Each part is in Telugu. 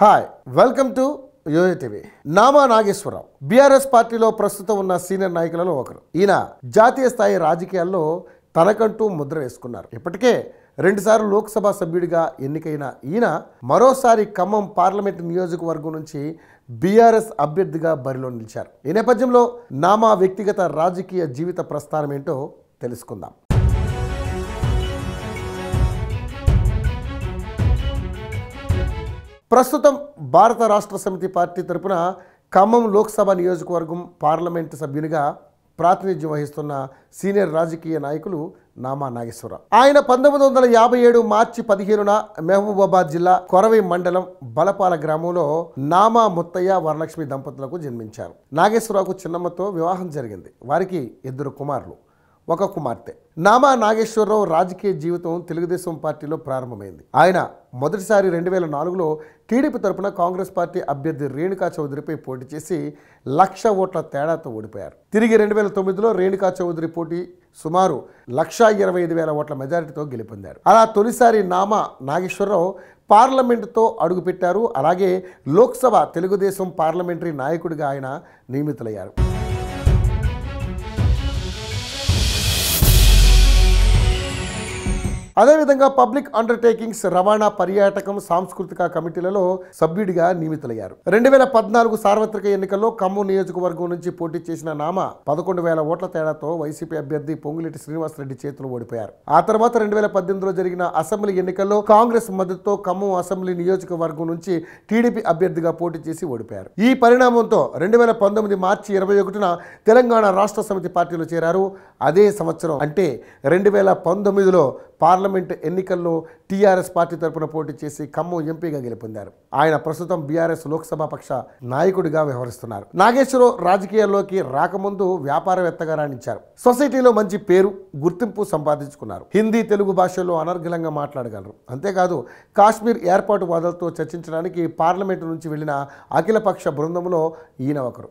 hi welcome to YoYo TV Nama Nageswara Rao BRS party ప్రస్తుతం ఉన్న సీనియర్ నాయకులలో ఒకరు ఈయన జాతీయ స్థాయి రాజకీయాల్లో తనకంటూ ముద్ర వేసుకున్నారు ఇప్పటికే రెండుసార్లు లోక్సభ సభ్యుడిగా ఎన్నికైన ఈయన మరోసారి ఖమ్మం పార్లమెంట్ నియోజకవర్గం నుంచి బీఆర్ఎస్ అభ్యర్థిగా బరిలో నిలిచారు ఈ నేపథ్యంలో నామా వ్యక్తిగత రాజకీయ జీవిత ప్రస్థానం ఏంటో తెలుసుకుందాం ప్రస్తుతం భారత రాష్ట్ర సమితి పార్టీ తరపున ఖమ్మం లోక్సభ నియోజకవర్గం పార్లమెంటు సభ్యునిగా ప్రాతినిధ్యం వహిస్తున్న సీనియర్ రాజకీయ నాయకులు నామా నాగేశ్వరరావు ఆయన పంతొమ్మిది వందల యాభై ఏడు మార్చి పదిహేనున మహబూబాబాద్ జిల్లా కొరవి మండలం బలపాల గ్రామంలో నామా ముత్తయ్య వరలక్ష్మి దంపతులకు జన్మించారు నాగేశ్వరరావుకు చిన్నమ్మతో వివాహం జరిగింది వారికి ఇద్దరు కుమారులు ఒక కుమార్తె నామా నాగేశ్వరరావు రాజకీయ జీవితం తెలుగుదేశం పార్టీలో ప్రారంభమైంది ఆయన మొదటిసారి రెండు వేల నాలుగులో టీడీపీ తరపున కాంగ్రెస్ పార్టీ అభ్యర్థి రేణుకా చౌదరిపై పోటీ చేసి లక్ష ఓట్ల తేడాతో ఓడిపోయారు తిరిగి రెండు వేల తొమ్మిదిలో రేణుకా చౌదరి పోటీ సుమారు లక్షా ఇరవై ఐదు వేల ఓట్ల మెజారిటీతో గెలుపొందారు అలా తొలిసారి నామా నాగేశ్వరరావు పార్లమెంటుతో అడుగుపెట్టారు అలాగే లోక్సభ తెలుగుదేశం పార్లమెంటరీ నాయకుడిగా ఆయన నియమితులయ్యారు అదేవిధంగా పబ్లిక్ అండర్టేకింగ్స్ రవాణా పర్యాటకం సాంస్కృతిక కమిటీలలో సభ్యుడిగా నియమితులయ్యారు రెండు వేల పద్నాలుగు సార్వత్రిక ఎన్నికల్లో ఖమ్మం నియోజకవర్గం నుంచి పోటీ చేసిన నామ పదకొండు వేల ఓట్ల తేడాతో వైసీపీ అభ్యర్థి పొంగులేటి శ్రీనివాసరెడ్డి చేతులు ఓడిపోయారు ఆ తర్వాత రెండు వేల పద్దెనిమిదిలో జరిగిన అసెంబ్లీ ఎన్నికల్లో కాంగ్రెస్ మద్దతుతో ఖమ్మం అసెంబ్లీ నియోజకవర్గం నుంచి టీడీపీ అభ్యర్థిగా పోటీ చేసి ఓడిపోయారు ఈ పరిణామంతో రెండు వేల పంతొమ్మిది మార్చి ఇరవై ఒకటిన తెలంగాణ రాష్ట్ర సమితి పార్టీలో చేరారు అదే సంవత్సరం అంటే రెండు వేల పంతొమ్మిదిలో పార్లమెంట్ ఎన్నికల్లో టీఆర్ఎస్ పార్టీ తరపున పోటీ చేసి ఖమ్మం ఎంపీగా గెలుపొందారు ఆయన ప్రస్తుతం బీఆర్ఎస్ లోక్సభ పక్ష నాయకుడిగా వ్యవహరిస్తున్నారు నాగేశ్వరరావు రాజకీయాల్లోకి రాకముందు వ్యాపారవేత్తగా రాణించారు సొసైటీలో మంచి పేరు గుర్తింపు సంపాదించుకున్నారు హిందీ తెలుగు భాషల్లో అనర్గళంగా మాట్లాడగలరు అంతేకాదు కాశ్మీర్ ఏర్పాటు వాదాలతో చర్చించడానికి పార్లమెంటు నుంచి వెళ్లిన అఖిలపక్ష బృందంలో ఈయన ఒకరు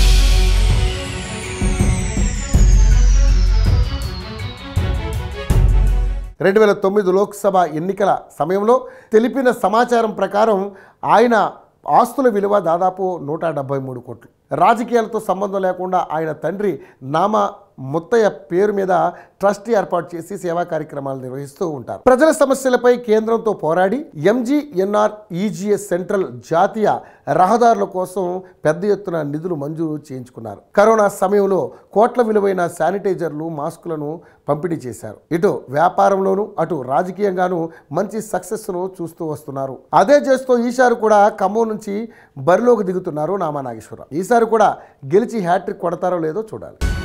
రెండు వేల తొమ్మిది లోక్సభ ఎన్నికల సమయంలో తెలిపిన సమాచారం ప్రకారం ఆయన ఆస్తుల విలువ దాదాపు నూట డెబ్బై మూడు కోట్లు రాజకీయాలతో సంబంధం లేకుండా ఆయన తండ్రి నామ ముత్తయ్య పేరు మీద ట్రస్ట్ ఏర్పాటు చేసి సేవా కార్యక్రమాలు నిర్వహిస్తూ ఉంటారు ప్రజల సమస్యలపై కేంద్రంతో పోరాడి ఎంజీఎన్ఆర్ ఈజీఎస్ సెంట్రల్ జాతీయ రహదారుల కోసం పెద్ద ఎత్తున నిధులు మంజూరు చేయించుకున్నారు కరోనా సమయంలో కోట్ల విలువైన శానిటైజర్లు మాస్కులను పంపిణీ చేశారు ఇటు వ్యాపారంలోనూ అటు రాజకీయంగానూ మంచి సక్సెస్ను చూస్తూ వస్తున్నారు అదే చేస్తూ ఈసారి కూడా ఖమ్మం నుంచి బరిలోకి దిగుతున్నారు నామా నాగేశ్వరరావు ఈసారి కూడా గెలిచి హ్యాట్రిక్ కొడతారో లేదో చూడాలి